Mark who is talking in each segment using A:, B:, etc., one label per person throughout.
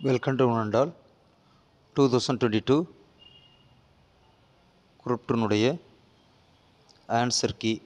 A: welcome to உணண்டால் two thousand twenty two group டூனுடைய answer key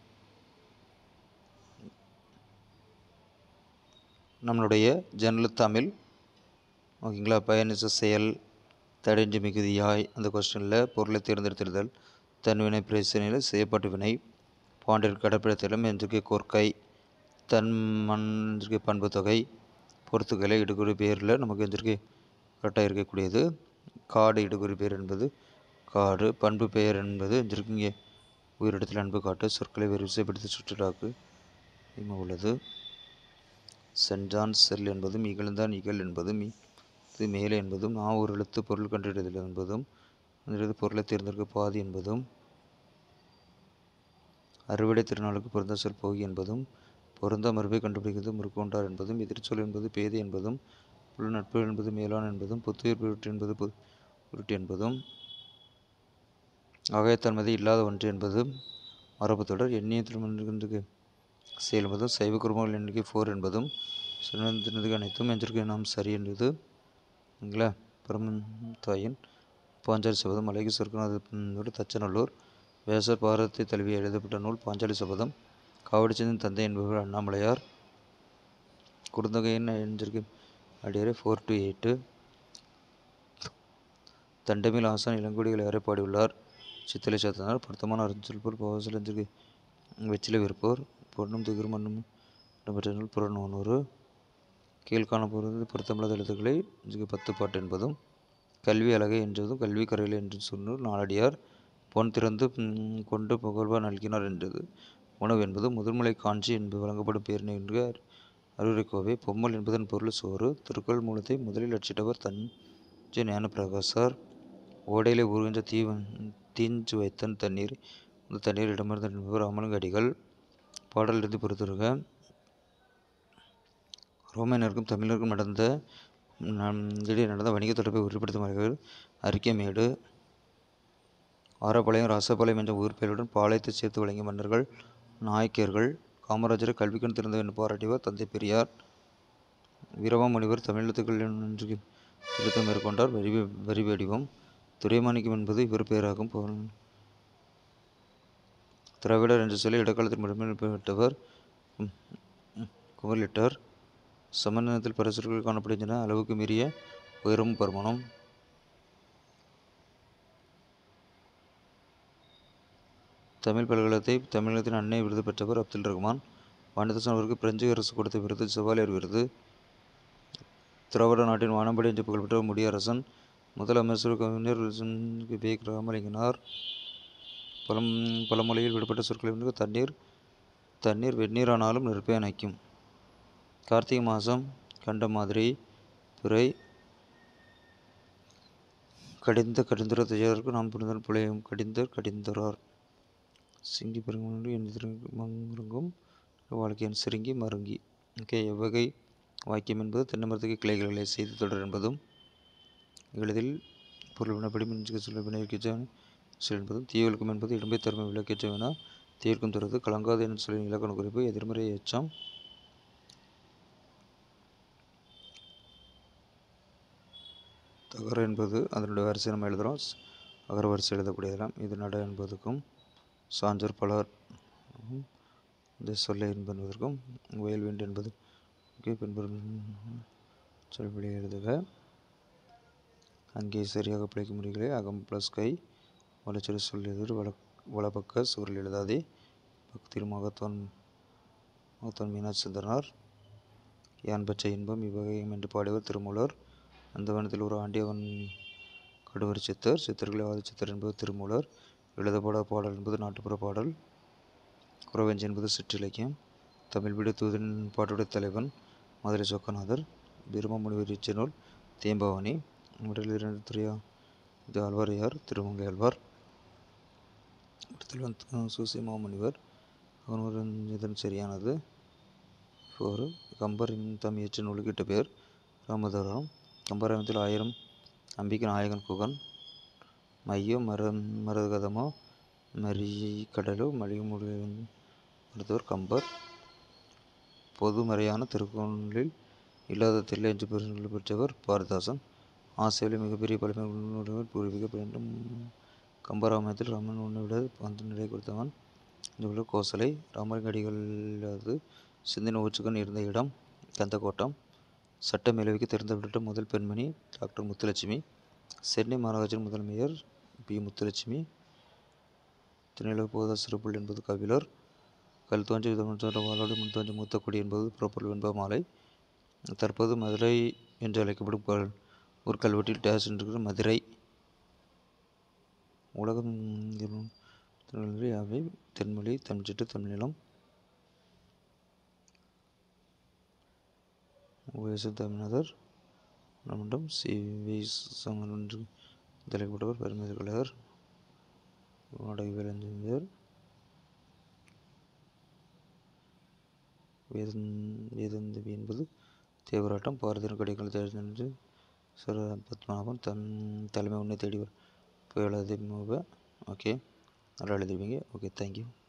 A: நம்மளுடைய ஜெனரல் தமிழ் ஓகேங்களா பயணிச்ச செயல் தடைஞ்சு மிகுதியாய் அந்த கொஸ்டினில் பொருளை தேர்ந்தெடுத்திருத்தல் தன்வினை பிரச்சனையில் செய்யப்பட்ட வினை பாண்டியர் கடப்பிடத்திலும் என்றுக்கு கோர்க்கை தன் மன்றிற்கு பண்பு தொகை பொறுத்துக்களை இடுகுறி பேரில் நமக்கு எந்திருக்கு கரெக்டாக இருக்கக்கூடியது காடு இடுகுறி பேர் என்பது காடு பண்பு பெயர் என்பது எந்திருக்கு இங்கே உயிரிடத்தில் அன்பு காட்டு சொற்களை வரிசைப்படுத்தி சுற்றுலாக்கு இம்மை உள்ளது சென்றான் செல் என்பதும் இகழ்ந்தான் இகழ் என்பதும் இது மேலே என்பதும் நான் ஒரு எழுத்து பொருள் கண்டறிதல் என்பதும் அந்த பொருளை தேர்ந்தெடுக்க பாதி என்பதும் அறுவடை திருநாளுக்கு பொருந்த சொல் போகி என்பதும் பொருந்த மறுபை கண்டுபிடிக்கிறது முறுக்கொண்டார் என்பதும் எதிர்ச்சொல் என்பது பேதை என்பதும் புல் நட்பு என்பது மேலான் என்பதும் புத்துயிர் பொருட்டு என்பது பொ பொருட்டு என்பதும் ஆகாயத்தன்மதி இல்லாத ஒன்று என்பதும் மரபு தொடர் எண்ணிய திருமணத்துக்கு செயல் என்பதும் சைவ குருமங்கள் எண்ணிக்கை ஃபோர் என்பதும் சுனந்தினதுக்கு அனைத்தும் எஞ்சிற்கு நாம் சரி என்பது இல்லைங்களா பரமன் தாயின் பாஞ்சாலி சபதம் அழகி சொர்க்கநாத தச்சநல்லூர் வேசர் பாரதத்தை தழுவி எழுதப்பட்ட நூல் பாஞ்சாலி சபதம் காவடிச்சந்தின் தந்தை என்பவர் அண்ணாமலையார் குறுந்தொகையின் எஞ்சிற்கு அடியறை ஃபோர் டு எயிட்டு தண்டமில் ஆசான் இளங்குடிகளை வரை பாடியுள்ளார் சித்தலை சாத்தனார் பொருத்தமான அரஞ்சொல்போர் பவசலஞ்சிற்கு வெச்சிலை விற்போர் பொன்னும் திகிர் மண்ணும் இடம்பெற்ற நூல் புறநூறு கீழ்காண போகிறது பொருத்தமில்லாத எழுத்துக்களை இதுக்கு பத்து பாட்டு என்பதும் கல்வி அழகை என்றதும் கல்வி கரையில் என்று சொன்னூர் நாளடியார் பொன் திறந்து கொண்டு புகழ்வார் நல்கினார் என்றது உணவு என்பது முதன்முலை காஞ்சி என்பது வழங்கப்படும் பேரினை என்று அறுவரை கோவை பொம்மல் என்பதன் பொருள் சோறு திருக்குறள் மூலத்தை முதலில் அச்சிட்டவர் தஞ்சை ஞான பிரகாசர் ஓடையிலே உருகின்ற தீ தீஞ்சு வைத்தன் தண்ணீர் அந்த தண்ணீர் இடமிருந்த என்பவர் அமலங்கடிகள் பாடலிருந்து பொறுத்திருக்க ரோமையனருக்கும் தமிழருக்கும் நடந்த இடையே நடந்த வணிக தொடர்பை உறுதிப்படுத்தும் வகையில் அரிக்கமேடு ஆரப்பாளையம் ராசபாளையம் என்ற ஊர் பெயருடன் பாளையத்தை சேர்த்து வழங்கிய மன்னர்கள் நாயக்கியர்கள் காமராஜரை கல்விக்கண் திறந்த என்று பாராட்டியவர் தந்தை பெரியார் வீரமாமுனிவர் தமிழத்துக்கள் என்று திருத்தம் மேற்கொண்டார் வரி வரி வடிவம் துரைமாணிக்கம் என்பது இவர் பெயராகும் திராவிடர் என்ற சொல்லி இடைக்காலத்தில் மட்டுமே பெற்றவர் குமரிலிட்டர் சமநிலத்தில் பரிசுகள் காணப்படுகின்றன அளவுக்கு மீறிய உயரமும் பருமனும் தமிழ் பல்கலத்தை தமிழகத்தின் அன்னை விருது பெற்றவர் அப்துல் ரஹ்மான் வாணிதாசன் அவருக்கு பிரெஞ்சு அரசு கொடுத்த விருது செவாலியர் விருது திராவிட நாட்டின் வானம்படி என்று புகழ்பெற்ற முடியரசன் முதலமைச்சர் கவிஞர் பி ராமலிங்கனார் பலம் பல மொழியில் விடுபட்ட சொற்களை தண்ணீர் தண்ணீர் வெந்நீரானாலும் நெருப்பை அணைக்கும் கார்த்திகை மாதம் கண்ட மாதிரி பிறை கடிந்த கடிந்துர தையாருக்கு நாம் புரிந்தல் புலையும் கடிந்தர் கடிந்தரார் சிங்கி பெருங்கும் மருங்கும் வாழ்க்கையின் சிறுங்கி மருங்கி ஓகே எவ்வகை வாக்கியம் என்பது தென்னை மரத்துக்கு கிளைகளை செய்து தொடர் என்பதும் எளிதில் பொருள் வினப்படி மின்சுக்கு சொல்ல வினைவிக்கச்சவன் சொல் என்பதும் தீவிலக்கம் என்பது இடம்பை தருமை விளக்கச்சவனா தீர்க்கும் துறது கலங்காது என சொல்லின் இலக்கண குறிப்பு எதிர்மறை எச்சம் தகர என்பது அதனுடைய வரிசை நம்ம எழுதுகிறோம் அகர வரிசை எழுதக்கூடியதெல்லாம் இது நட என்பதுக்கும் சான்றோர் பலர் இந்த சொல்லை என்பதற்கும் வயல் வேண்டு என்பது பின்புறம் சொல்படி எழுதுக அங்கே சரியாக பிழைக்கும் முறைகளை அகம் ப்ளஸ் கை வளச்சொலி சொல் எதிர் வள வலப்பக்க சுவரில் எழுதாதே பக்தியில் மகத்தான் மகத்தான் மீனாட்சி சுந்தரனார் யான் பச்சை இன்பம் இவ்வகையும் என்று பாடியவர் திருமூலர் அந்த வனத்தில் ஒரு ஆண்டியவன் கடுவரி சித்தர் சித்தர்களை ஆதி சித்தர் என்பது திருமூலர் எழுதப்பட பாடல் என்பது நாட்டுப்புற பாடல் குறவஞ்சி என்பது சிற்றிலக்கியம் தமிழ் வீடு தூதன் பாட்டுடைய தலைவன் மதுரை சொக்கநாதர் பிரம்மமுனிவர் இச்சநூல் தேம்பவாணி முதலில் இரண்டு துறையா இது ஆழ்வாரையார் திருமங்கை ஆழ்வார் இடத்தில் வந்து சூசி மாமுனிவர் அவன் ஒரு இதன் சரியானது ஒரு கம்பர் தம் இயற்ற நூலுக்கிட்ட பேர் ராமதாரம் கம்பராமத்தில் ஆயிரம் அம்பிகை நாயகன் குகன் மையோ மர மரகதமோ மறிகடலோ மளிகை மருத்துவர் கம்பர் பொதுமறையான திருக்குறளில் இல்லாத தெரியல என்று பெருமை பெற்றவர் பாரதிதாசன் ஆசியாவிலே மிகப்பெரிய பழமையுடையவர் பூர்வீக பயணம் கம்பராமாயணத்தில் ராமன் உன்னை விட பந்து நிலை கொடுத்தவன் இந்த உள்ள கோசலை ராமலிங்க அடிகளது சிந்தனை ஊச்சுக்கன் இருந்த இடம் கந்தக்கோட்டம் சட்ட மேலவைக்கு தேர்ந்தெடுக்கப்பட்ட முதல் பெண்மணி டாக்டர் முத்துலட்சுமி சென்னை மாநகராட்சியின் முதல் மேயர் பி முத்துலட்சுமி திருநிலவு போதா சிறப்புள் என்பது கபிலர் கல் தோன்றி விதமன்ற வாளோடு முன் தோன்றி மூத்த குடி என்பது புறப்பொருள் வெண்பா மாலை தற்போது மதுரை என்று அழைக்கப்படும் கல் ஒரு கல்வெட்டில் டேஸ் என்று மதுரை உலகம் திருநெல்வேலி அவை தென்மொழி தமிழ்ச்சிட்டு தமிழ்நிலம் வயசு தமிழ்நாதர் நம்மிடம் சி வி சமன் என்று தலைக்கப்பட்டவர் பெருமித கழகர் வாடகை வேலஞ்சர் வேதன் வேதந்தவி என்பது தேவராட்டம் பாரதியின் கடைகள் தேர்ந்தெடுத்து சர பத்மநாபன் தன் தலைமை உன்னை தேடிவர் புயலதிமுக ஓகே நல்லா எழுதிருவீங்க ஓகே தேங்க்யூ